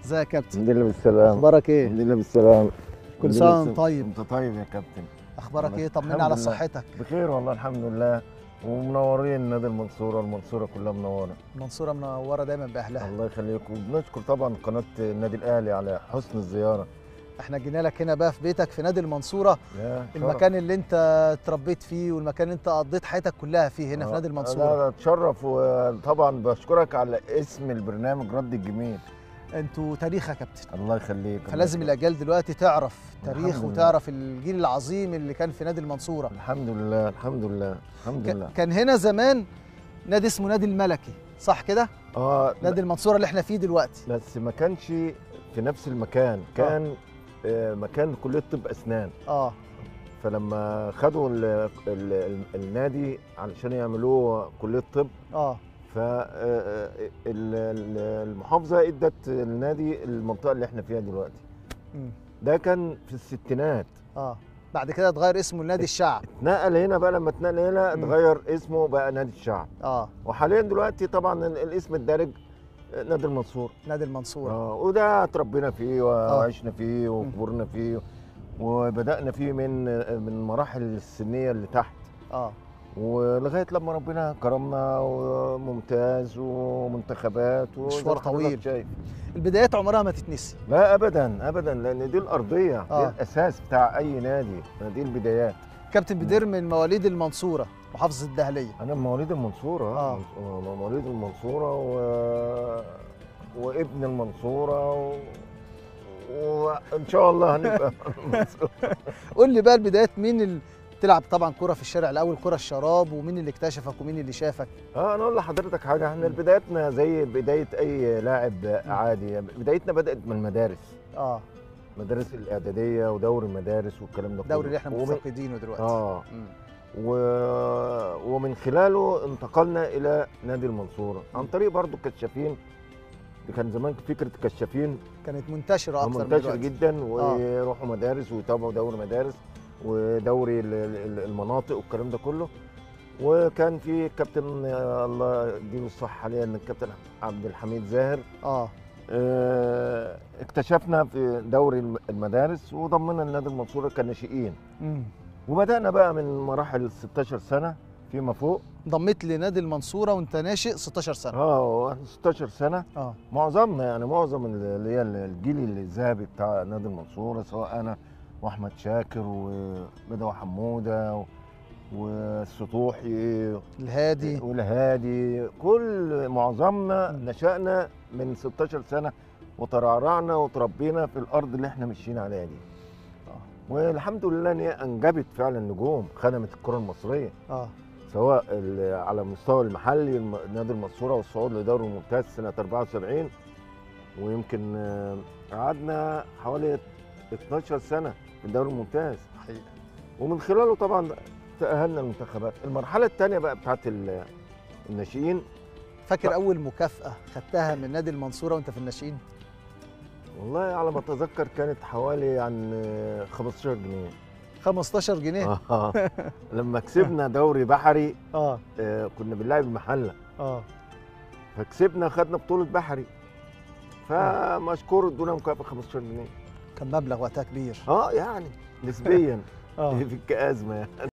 ازيك يا كابتن الحمد لله بالسلامة اخبارك ايه الحمد لله بالسلامة كل الحمد سنة لله وانت بالسلامة. طيب. انت طيب يا كابتن اخبارك ايه الحمد طمنا على لله. صحتك بخير والله الحمد لله ومنورين نادي المنصورة المنصورة كلها منورة المنصوره منوره دايما باهلها الله يخليك وبنشكر طبعا قناة النادي الأهلي على حسن الزيارة احنا جينا لك هنا بقى في بيتك في نادي المنصوره يا شرف. المكان اللي انت اتربيت فيه والمكان اللي انت قضيت حياتك كلها فيه هنا في آه، نادي المنصوره أنا أتشرف وطبعا بشكرك على اسم البرنامج رد الجميل انتوا تاريخ يا كابتن الله يخليك الله فلازم يخليك. الاجيال دلوقتي تعرف تاريخ الحمد لله. وتعرف الجيل العظيم اللي كان في نادي المنصوره الحمد لله الحمد لله الحمد ك- لله كان هنا زمان نادي اسمه نادي الملكي صح كده اه نادي المنصوره اللي احنا فيه دلوقتي بس ما كانش في نفس المكان كان آه. مكان كليه طب اسنان اه فلما خدوا ال ال ال النادي علشان يعملوه كليه طب اه فالمحافظه ادت النادي المنطقه اللي احنا فيها دلوقتي مم. ده كان في الستينات اه بعد كده اتغير اسمه لنادي الشعب اتنقل هنا بقى لما اتنقل هنا مم. اتغير اسمه بقى نادي الشعب اه وحاليا دلوقتي طبعا ال- الاسم الدارج نادي المنصور نادي المنصوره اه وده اتربينا فيه وعشنا فيه وكبرنا فيه وبدانا فيه من من مراحل السنيه اللي تحت اه ولغايه لما ربنا كرمنا وممتاز ومنتخبات وزي مشوار ما حضرتك طويل. شايف البدايات عمرها ما تتنسي لا ابدا ابدا لان دي الارضيه آه. دي الاساس بتاع اي نادي دي البدايات كابتن بدير من مواليد المنصوره محافظه الدهليه انا من مواليد المنصوره آه. آه. مواليد المنصوره و... وابن المنصوره و... وان شاء الله هنبقى المنصورة. قول لي بقى البدايات مين اللي تلعب طبعا كرة في الشارع الاول كرة الشراب ومين اللي اكتشفك ومين اللي شافك اه انا اقول لحضرتك حاجه احنا بدايتنا زي بدايه اي لاعب عادي بدايتنا بدات من المدارس اه مدارس الاعداديه ودوري المدارس والكلام ده كله الدوري اللي احنا ومن- مفتقدينه دلوقتي اه مم. و... ومن خلاله انتقلنا الى نادي المنصوره عن طريق برضو الكشافين كان زمان فكره الكشافين كانت منتشرة اكتر من منتشر دلوقتي جدا ويروحوا مدارس ويتابعوا دوري مدارس ودوري ال- ال- المناطق والكلام ده كله وكان في كابتن آه، الله يديله الصحه حاليا الكابتن عبد الحميد زاهر اه آه، اكتشفنا في دوري الم- المدارس وضمنا النادي المنصوره كناشئين مم. وبدانا بقى من مراحل 16 سنه فيما فوق ضميت لنادي المنصورة وانت ناشئ 16 سنة اه واحنا 16 سنه اه معظمنا يعني معظم اللي هي الجيل الذهبي بتاع نادي المنصوره سواء انا واحمد شاكر وبدوي حموده و- والسطوحي الهادي والهادي كل معظمنا مم. نشأنا من 16 سنه وترعرعنا وتربينا في الارض اللي احنا ماشيين عليها دي آه. والحمد لله ان هي انجبت فعلا نجوم خدمت الكره المصريه اه سواء ال- على المستوى المحلي الم- نادي المنصوره والصعود لدوري الممتاز سنه 74 ويمكن آه، قعدنا حوالي 12 سنه في الدوري الممتاز حقيقة ومن خلاله طبعا تاهلنا المنتخبات المرحله الثانيه بقى بتاعت ال- الناشئين فاكر اول مكافأة خدتها من نادي المنصورة وانت في الناشئين والله على ما اتذكر كانت حوالي عن آه، 15 جنيه 15 جنيه آه. لما كسبنا دوري بحري اه آه، كنا بنلعب المحله اه فكسبنا خدنا بطوله بحري فمشكور ادونا مكافاه 15 جنيه كان مبلغ وقتها كبير اه يعني نسبيا اه في كأزمه يعني